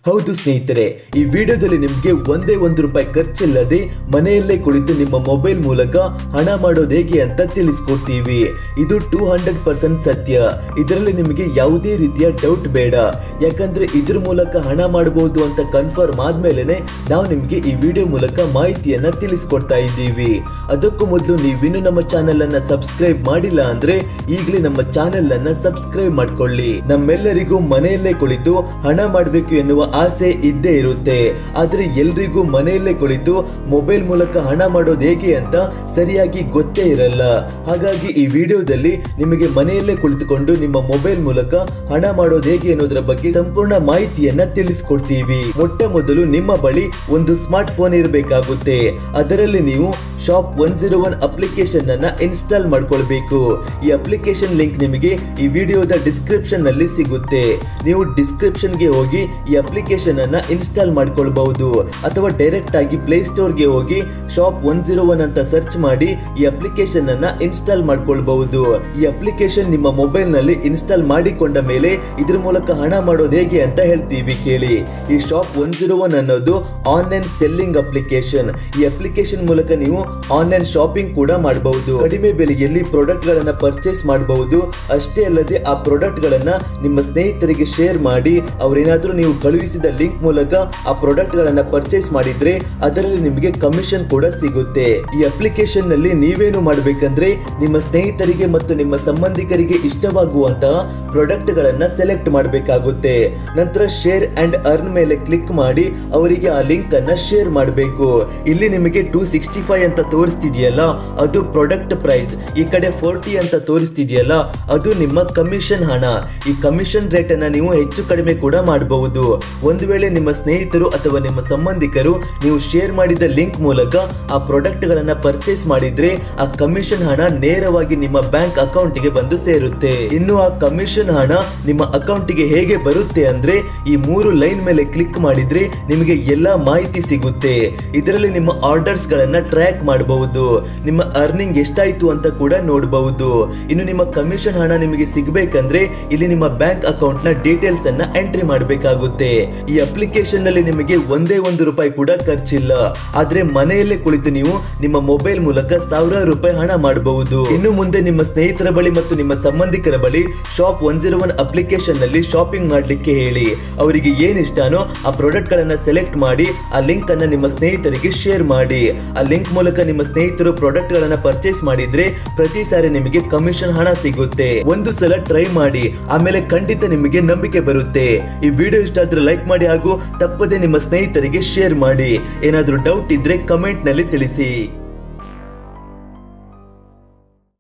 ಹೌದು ಸ್ನೇಹಿತರೆ ಈ ವಿಡಿಯೋದಲ್ಲಿ ನಿಮ್ಗೆ ಒಂದೇ ಒಂದು ರೂಪಾಯಿ ಖರ್ಚಿಲ್ಲದೆ ಮನೆಯಲ್ಲೇ ಕುಳಿತು ನಿಮ್ಮ ಮೊಬೈಲ್ ಮೂಲಕ ಹಣ ಮಾಡೋದು ಹೇಗೆ ಅಂತ ತಿಳಿಸ್ಕೊಡ್ತೀವಿ ಇದು ಟೂ ಹಂಡ್ರೆಡ್ ಪರ್ಸೆಂಟ್ ಸತ್ಯ ಇದರಲ್ಲಿ ನಿಮಗೆ ಯಾವುದೇ ರೀತಿಯ ಡೌಟ್ ಬೇಡ ಯಾಕಂದ್ರೆ ಇದ್ರ ಮೂಲಕ ಹಣ ಮಾಡಬಹುದು ಅಂತ ಕನ್ಫರ್ಮ್ ಆದ್ಮೇಲೆನೆ ನಾವು ನಿಮ್ಗೆ ಈ ವಿಡಿಯೋ ಮೂಲಕ ಮಾಹಿತಿಯನ್ನ ತಿಳಿಸ್ಕೊಡ್ತಾ ಇದ್ದೀವಿ ಅದಕ್ಕೂ ಮೊದಲು ನೀವಿನ್ನು ನಮ್ಮ ಚಾನೆಲ್ ಅನ್ನ ಸಬ್ಸ್ಕ್ರೈಬ್ ಮಾಡಿಲ್ಲ ಅಂದ್ರೆ ಈಗಲೇ ನಮ್ಮ ಚಾನೆಲ್ ಅನ್ನ ಸಬ್ಸ್ಕ್ರೈಬ್ ಮಾಡ್ಕೊಳ್ಳಿ ನಮ್ಮೆಲ್ಲರಿಗೂ ಮನೆಯಲ್ಲೇ ಕುಳಿತು ಹಣ ಮಾಡಬೇಕು ಎನ್ನುವ ಆಸೆ ಇದ್ದೇ ಇರುತ್ತೆ ಆದ್ರೆ ಎಲ್ರಿಗೂ ಮನೆಯಲ್ಲೇ ಕುಳಿತು ಮೊಬೈಲ್ ಮೂಲಕ ಹಣ ಮಾಡೋದು ಹೇಗೆ ಅಂತ ಸರಿಯಾಗಿ ಗೊತ್ತೇ ಇರಲ್ಲ ಹಾಗಾಗಿ ಈ ವಿಡಿಯೋದಲ್ಲಿ ನಿಮಗೆ ಮನೆಯಲ್ಲೇ ಕುಳಿತುಕೊಂಡು ನಿಮ್ಮ ಮೊಬೈಲ್ ಮೂಲಕ ಹಣ ಮಾಡೋದು ಹೇಗೆ ಅನ್ನೋದರ ಬಗ್ಗೆ ಸಂಪೂರ್ಣ ಮಾಹಿತಿಯನ್ನ ತಿಳಿಸ್ಕೊಡ್ತೀವಿ ಮೊಟ್ಟ ಮೊದಲು ನಿಮ್ಮ ಬಳಿ ಒಂದು ಸ್ಮಾರ್ಟ್ ಫೋನ್ ಇರಬೇಕಾಗುತ್ತೆ ಅದರಲ್ಲಿ ನೀವು shop one zero one application ಅನ್ನ ಇನ್ಸ್ಟಾಲ್ ಮಾಡ್ಕೊಳ್ಬೇಕು ಈ ಅಪ್ಲಿಕೇಶನ್ ಲಿಂಕ್ ನಿಮಗೆ ಈ ವಿಡಿಯೋದ ಡಿಸ್ಕ್ರಿಪ್ಷನ್ ನಲ್ಲಿ ಸಿಗುತ್ತೆ ನೀವು ಡಿಸ್ಕ್ರಿಪ್ಷನ್ ಗೆ ಹೋಗಿ ಈ ಅಪ್ಲಿಕೇಶನ್ ಅನ್ನ ಇನ್ಸ್ಟಾಲ್ ಮಾಡ್ಕೊಳ್ಬಹುದು ಅಥವಾ ಡೈರೆಕ್ಟ್ ಆಗಿ ಪ್ಲೇ ಸ್ಟೋರ್ ಗೆ ಹೋಗಿ ಶಾಪ್ ಒನ್ ಜೀರೋ ಒನ್ ಅಂತ ಸರ್ಚ್ ಮಾಡಿ ಈ ಅಪ್ಲಿಕೇಶನ್ ಅನ್ನ ಇನ್ಸ್ಟಾಲ್ ಮಾಡ್ಕೊಳ್ಬಹುದು ಈ ಅಪ್ಲಿಕೇಶನ್ ನಿಮ್ಮ ಮೊಬೈಲ್ ನಲ್ಲಿ ಇನ್ಸ್ಟಾಲ್ ಮಾಡಿಕೊಂಡ ಮೇಲೆ ಇದ್ರ ಮೂಲಕ ಹಣ ಮಾಡೋದು ಹೇಗೆ ಅಂತ ಹೇಳ್ತೀವಿ ಕೇಳಿ ಈ ಶಾಪ್ ಒನ್ ಜೀರೋ ಒನ್ ಅನ್ನೋದು ಆನ್ಲೈನ್ ಸೆಲ್ಲಿಂಗ್ ಅಪ್ಲಿಕೇಶನ್ ಈ ಅಪ್ಲಿಕೇಶನ್ ಮೂಲಕ ನೀವು ಆನ್ಲೈನ್ ಶಾಪಿಂಗ್ ಕೂಡ ಮಾಡಬಹುದು ಕಡಿಮೆ ಬೆಲೆಯಲ್ಲಿ ಪ್ರಾಡಕ್ಟ್ ಗಳನ್ನ ಪರ್ಚೇಸ್ ಮಾಡಬಹುದು ಅಷ್ಟೇ ಅಲ್ಲದೆ ಆ ಪ್ರಾಡಕ್ಟ್ ಗಳನ್ನ ನಿಮ್ಮ ಸ್ನೇಹಿತರಿಗೆ ಶೇರ್ ಮಾಡಿ ಅವ್ರೇನಾದ್ರೂ ನೀವು ಕಳುಹಿಸಿದ ಲಿಂಕ್ ಮೂಲಕ ಆ ಪ್ರಾಡಕ್ಟ್ ಗಳನ್ನ ಪರ್ಚೇಸ್ ಮಾಡಿದ್ರೆ ಅದರಲ್ಲಿ ನಿಮಗೆ ಕಮಿಷನ್ ಕೂಡ ಸಿಗುತ್ತೆ ಈ ಅಪ್ಲಿಕೇಶನ್ ನಲ್ಲಿ ನೀವೇನು ಮಾಡಬೇಕಂದ್ರೆ ನಿಮ್ಮ ಸ್ನೇಹಿತರಿಗೆ ಮತ್ತು ನಿಮ್ಮ ಸಂಬಂಧಿಕರಿಗೆ ಇಷ್ಟವಾಗುವಂತಹ ಪ್ರಾಡಕ್ಟ್ ಗಳನ್ನ ಸೆಲೆಕ್ಟ್ ಮಾಡಬೇಕಾಗುತ್ತೆ ನಂತರ ಶೇರ್ ಅಂಡ್ ಅರ್ನ್ ಮೇಲೆ ಕ್ಲಿಕ್ ಮಾಡಿ ಅವರಿಗೆ ಆ ಲಿಂಕ್ ಅನ್ನ ಶೇರ್ ಮಾಡಬೇಕು ಇಲ್ಲಿ ನಿಮಗೆ ಟೂ ಸಿಕ್ಸ್ಟಿ ಫೈವ್ ಅಂತ ತೋರಿಸ್ತಿದೆಯಲ್ಲ ಅದು ಪ್ರಾಡಕ್ಟ್ ಪ್ರೈಸ್ ಈ ಕಡೆ ಫೋರ್ಟಿ ಅಂತ ತೋರಿಸ್ತಿದೆಯಲ್ಲ ಅದು ನಿಮ್ಮ ಕಮಿಷನ್ ಹಣ ಈ ಕಮಿಷನ್ ರೇಟ್ ಅನ್ನ ನೀವು ಹೆಚ್ಚು ಕಡಿಮೆ ಕೂಡ ಮಾಡಬಹುದು ಒಂದು ವೇಳೆ ನಿಮ್ಮ ಸ್ನೇಹಿತರು ಅಥವಾ ನಿಮ್ಮ ಸಂಬಂಧಿಕರು ನೀವು ಶೇರ್ ಮಾಡಿದ ಲಿಂಕ್ ಮೂಲಕ ಆ ಪ್ರಾಡಕ್ಟ್ ಗಳನ್ನ ಪರ್ಚೇಸ್ ಮಾಡಿದ್ರೆ ಆ ಕಮಿಷನ್ ಹಣ ನೇರವಾಗಿ ನಿಮ್ಮ ಬ್ಯಾಂಕ್ ಅಕೌಂಟ್ ಗೆ ಬಂದು ಸೇರುತ್ತೆ ಇನ್ನು ಆ ಕಮಿಷನ್ ಹಣ ನಿಮ್ಮ ಅಕೌಂಟ್ ಗೆ ಹೇಗೆ ಬರುತ್ತೆ ಅಂದ್ರೆ ಈ ಮೂರು ಲೈನ್ ಮೇಲೆ ಕ್ಲಿಕ್ ಮಾಡಿದ್ರೆ ನಿಮಗೆ ಎಲ್ಲಾ ಮಾಹಿತಿ ಸಿಗುತ್ತೆ ಇದರಲ್ಲಿ ನಿಮ್ಮ ಆರ್ಡರ್ಸ್ ಗಳನ್ನ ಟ್ರ್ಯಾಕ್ ಮಾಡಬಹುದು ನಿಮ್ಮ ಅರ್ನಿಂಗ್ ಎಷ್ಟಾಯ್ತು ಅಂತ ಕೂಡ ನೋಡಬಹುದು ಇನ್ನು ನಿಮ್ಮ ಕಮಿಷನ್ ಹಣ ನಿಮಗೆ ಸಿಗಬೇಕಂದ್ರೆ ಇಲ್ಲಿ ನಿಮ್ಮ ಬ್ಯಾಂಕ್ ಅಕೌಂಟ್ ನ ಡೀಟೇಲ್ಸ್ ಅನ್ನ ಎಂಟ್ರಿ ಮಾಡಬೇಕಾಗುತ್ತೆ ಈ ಅಪ್ಲಿಕೇಶನ್ ನಲ್ಲಿ ನಿಮಗೆ ಒಂದೇ ಒಂದು ರೂಪಾಯಿ ಕೂಡ ಖರ್ಚಿಲ್ಲ ಆದ್ರೆ ಮನೆಯಲ್ಲೇ ಕುಳಿತು ನೀವು ನಿಮ್ಮ ಮೊಬೈಲ್ ಮೂಲಕ ಸಾವಿರಾರು ರೂಪಾಯಿ ಹಣ ಮಾಡಬಹುದು ಇನ್ನು ಮುಂದೆ ನಿಮ್ಮ ಸ್ನೇಹಿತರ ಬಳಿ ಮತ್ತು ನಿಮ್ಮ ಸಂಬಂಧಿಕರ ಬಳಿ shop one zero one application ನಲ್ಲಿ ಶಾಪಿಂಗ್ ಮಾಡ್ಲಿಕ್ಕೆ ಹೇಳಿ ಅವರಿಗೆ ಏನ್ ಇಷ್ಟನೋ ಆ ಪ್ರಾಡಕ್ಟ್ ಗಳನ್ನ ಸೆಲೆಕ್ಟ್ ಮಾಡಿ ಆ ಲಿಂಕ್ ಅನ್ನ ನಿಮ್ಮ ಸ್ನೇಹಿತರಿಗೆ ಶೇರ್ ಮಾಡಿ ಆ ಲಿಂಕ್ ಮೂಲಕ ನಿಮ್ಮ ಸ್ನೇಹಿತರು ಪ್ರಾಡಕ್ಟ್ ಗಳನ್ನ ಪರ್ಚೇಸ್ ಮಾಡಿದ್ರೆ ಪ್ರತಿ ಸಾರಿ ನಿಮಗೆ ಕಮಿಷನ್ ಹಣ ಸಿಗುತ್ತೆ ಒಂದು ಸಲ ಟ್ರೈ ಮಾಡಿ ಆಮೇಲೆ ಖಂಡಿತ ನಿಮಗೆ ನಂಬಿಕೆ ಬರುತ್ತೆ ಈ ವಿಡಿಯೋ ಇಷ್ಟ ಆದ್ರೆ ಲೈಕ್ ಮಾಡಿ ಹಾಗೂ ತಪ್ಪದೆ ನಿಮ್ಮ ಸ್ನೇಹಿತರಿಗೆ ಶೇರ್ ಮಾಡಿ ಏನಾದ್ರೂ ಡೌಟ್ ಇದ್ರೆ ಕಮೆಂಟ್ ನಲ್ಲಿ ತಿಳಿಸಿ